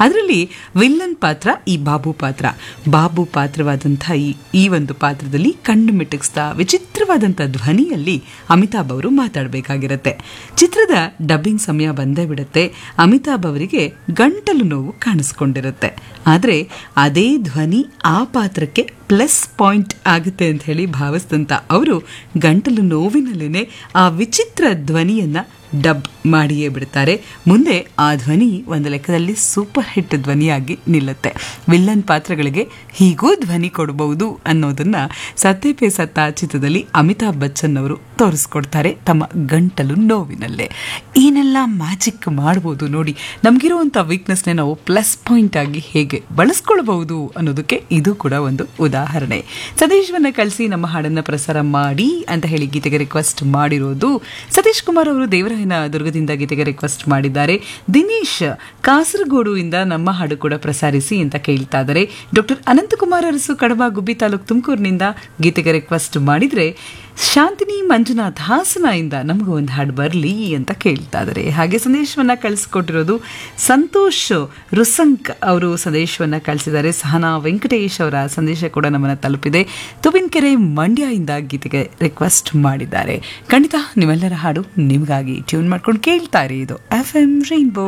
ಅದರಲ್ಲಿ ವಿಲ್ಲನ್ ಪಾತ್ರ ಈ ಬಾಬು ಪಾತ್ರ ಬಾಬು ಪಾತ್ರವಾದಂಥ ಈ ಈ ಒಂದು ಪಾತ್ರದಲ್ಲಿ ಕಣ್ಣು ಮಿಟುಕಿಸ್ತಾ ವಿಚಿತ್ರವಾದಂಥ ಧ್ವನಿಯಲ್ಲಿ ಅಮಿತಾಬ್ ಅವರು ಮಾತಾಡಬೇಕಾಗಿರುತ್ತೆ ಚಿತ್ರದ ಡಬ್ಬಿಂಗ್ ಸಮಯ ಬಂದೇ ಬಿಡುತ್ತೆ ಅಮಿತಾಬ್ ಅವರಿಗೆ ಗಂಟಲು ನೋವು ಕಾಣಿಸ್ಕೊಂಡಿರುತ್ತೆ ಆದರೆ ಅದೇ ಧ್ವನಿ ಆ ಪಾತ್ರಕ್ಕೆ ಪ್ಲಸ್ ಪಾಯಿಂಟ್ ಆಗುತ್ತೆ ಅಂತ ಹೇಳಿ ಭಾವಿಸಿದಂಥ ಅವರು ಗಂಟಲು ನೋವಿನಲ್ಲೇ ಆ ವಿಚಿತ್ರ ಧ್ವನಿಯನ್ನ ಡಬ್ ಮಾಡಿಯೇ ಬಿಡ್ತಾರೆ ಮುಂದೆ ಆ ಧ್ವನಿ ಒಂದು ಲೆಕ್ಕದಲ್ಲಿ ಸೂಪರ್ ಹಿಟ್ ಧ್ವನಿಯಾಗಿ ನಿಲ್ಲುತ್ತೆ ವಿಲ್ಲನ್ ಪಾತ್ರಗಳಿಗೆ ಹೀಗೂ ಧ್ವನಿ ಕೊಡಬಹುದು ಅನ್ನೋದನ್ನ ಸತ್ಯಪೇ ಸತ್ತ ಚಿತ್ರದಲ್ಲಿ ಅಮಿತಾಬ್ ಬಚ್ಚನ್ ಅವರು ತೋರಿಸ್ಕೊಡ್ತಾರೆ ತಮ್ಮ ಗಂಟಲು ನೋವಿನಲ್ಲೇ ಏನೆಲ್ಲ ಮ್ಯಾಜಿಕ್ ಮಾಡ್ಬೋದು ನೋಡಿ ನಮಗಿರುವಂಥ ವೀಕ್ನೆಸ್ನೇ ನಾವು ಪ್ಲಸ್ ಪಾಯಿಂಟ್ ಆಗಿ ಹೇಗೆ ಬಳಸ್ಕೊಳ್ಬಹುದು ಅನ್ನೋದಕ್ಕೆ ಇದು ಕೂಡ ಒಂದು ಉದಾಹರಣೆ ಸತೀಶ್ವನ್ನ ಕಳಿಸಿ ನಮ್ಮ ಹಾಡನ್ನ ಪ್ರಸಾರ ಮಾಡಿ ಅಂತ ಹೇಳಿ ಗೀತೆಗೆ ರಿಕ್ವೆಸ್ಟ್ ಮಾಡಿರೋದು ಸತೀಶ್ ಕುಮಾರ್ ಅವರು ದೇವರಾಯನ ದುರ್ಗದಿಂದ ಗೀತೆಗೆ ರಿಕ್ವೆಸ್ಟ್ ಮಾಡಿದ್ದಾರೆ ದಿನೇಶ್ ಕಾಸರಗೋಡು ಇಂದ ನಮ್ಮ ಹಾಡು ಕೂಡ ಪ್ರಸಾರಿಸಿ ಅಂತ ಕೇಳ್ತಾ ಇದ್ದಾರೆ ಡಾಕ್ಟರ್ ಅನಂತಕುಮಾರ್ ಅರಸು ಕಡಬ ಗುಬ್ಬಿ ತಾಲೂಕು ತುಮಕೂರಿನಿಂದ ಗೀತೆಗೆ ರಿಕ್ವೆಸ್ಟ್ ಮಾಡಿದ್ರೆ ಶಾಂತಿನಿ ಮಂಜುನಾಥ್ ಹಾಸನ ಇಂದ ನಮಗೂ ಒಂದು ಹಾಡು ಬರಲಿ ಅಂತ ಕೇಳ್ತಾ ಇದ್ದಾರೆ ಹಾಗೆ ಸಂದೇಶವನ್ನ ಕಳಿಸ್ಕೊಟ್ಟಿರೋದು ಸಂತೋಷ್ ರುಸಂಕ್ ಅವರು ಸಂದೇಶವನ್ನ ಕಳಿಸಿದ್ದಾರೆ ಸಹನಾ ವೆಂಕಟೇಶ್ ಅವರ ಸಂದೇಶ ಕೂಡ ನಮ್ಮನ್ನ ತಲುಪಿದೆ ತುಬಿನ್ಕೆರೆ ಮಂಡ್ಯ ಇಂದ ಗೀತೆಗೆ ರಿಕ್ವೆಸ್ಟ್ ಮಾಡಿದ್ದಾರೆ ಖಂಡಿತ ನಿಮ್ಮೆಲ್ಲರ ಹಾಡು ನಿಮಗಾಗಿ ಟ್ಯೂನ್ ಮಾಡ್ಕೊಂಡು ಕೇಳ್ತಾ ಇರಿ ಇದು ಎಫ್ ಎಂ ರೈನ್ಬೋ